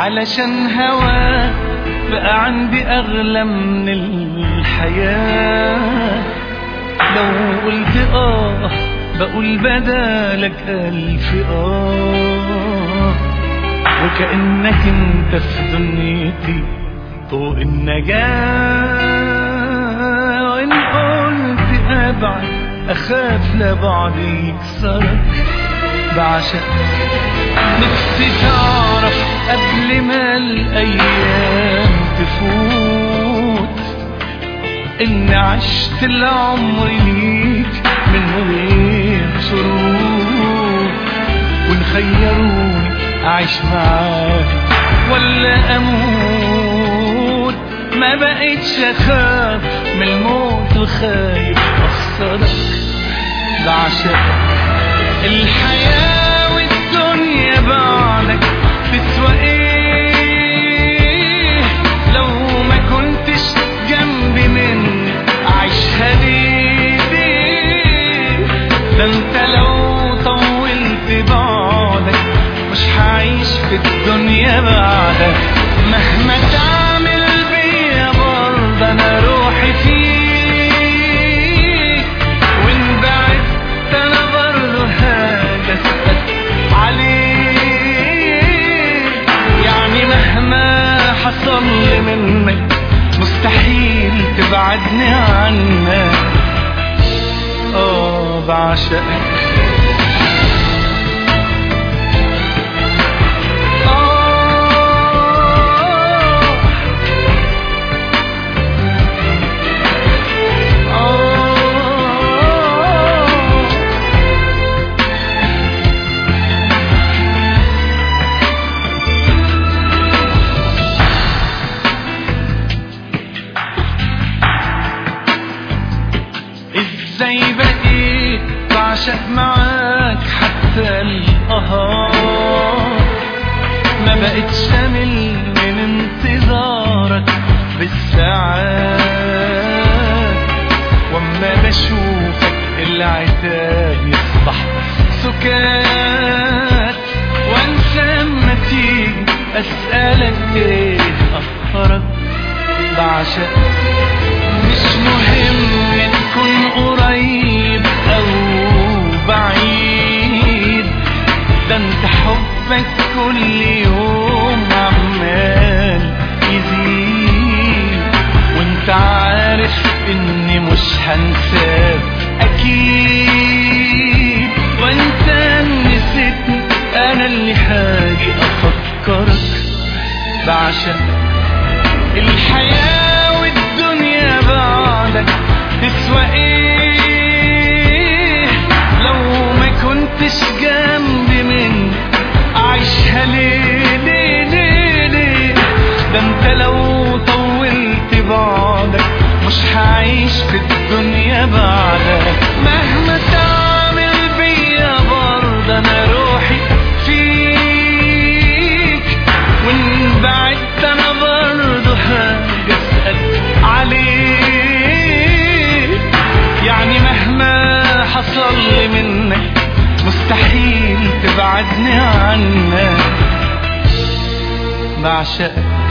علشان هواك بقى عندي أغلى من الحياة لو قلت آه بقول بدالك ألف آه وكأنك انت في دنيتي طوق النجاة وإن قلت أبعد أخاف لبعد يكسرك بعشقك نفسي تعرف قبل ما الأيام تفوت إن عشت العمر ليك من غير شروط وإن خيروني أعيش معاك ولا أموت ما بقيتش أخاف من الموت وخايف أخسرك بعشقك الحياة والدنيا بعدك تسوى ايه لو ما كنتش جنبي مني أعيشها ليه ليه ده انت لو طولت بعدك مش هعيش في الدنيا بعدك مهما تعمل بيا برضه انا روحي فيك وان بعدت انا برضه هاجي اسال عليك يعني مهما حصل لي منك مستحيل تبعدني عنك اه بعشقك ازاي بقيت بعشق معاك حتى القهار ما بقتش امل من انتظارك بالساعات واما بشوفك العتاب يصبح سكات وانسى اما تيجي اسالك ايه اخرك بعشقك مش مهم تكون قريب او بعيد ده انت حبك كل يوم عمال يزيد وانت عارف اني مش هنساك اكيد وانت نسيتني انا اللي هاجي افكرك بعشقك الحياة والدنيا بعدك تسوى ايه لو ما كنتش جنبي من اعيشها ليه ليه ليه ليه ده انت لو طولت بعدك مش هعيش في الدنيا بعدك مهما تعمل بيا برضه انا روحي فيك وان بعدت انا برضه هاجي اسال عليك يعني مهما حصل لي منك مستحيل تبعدني عنك بعشقك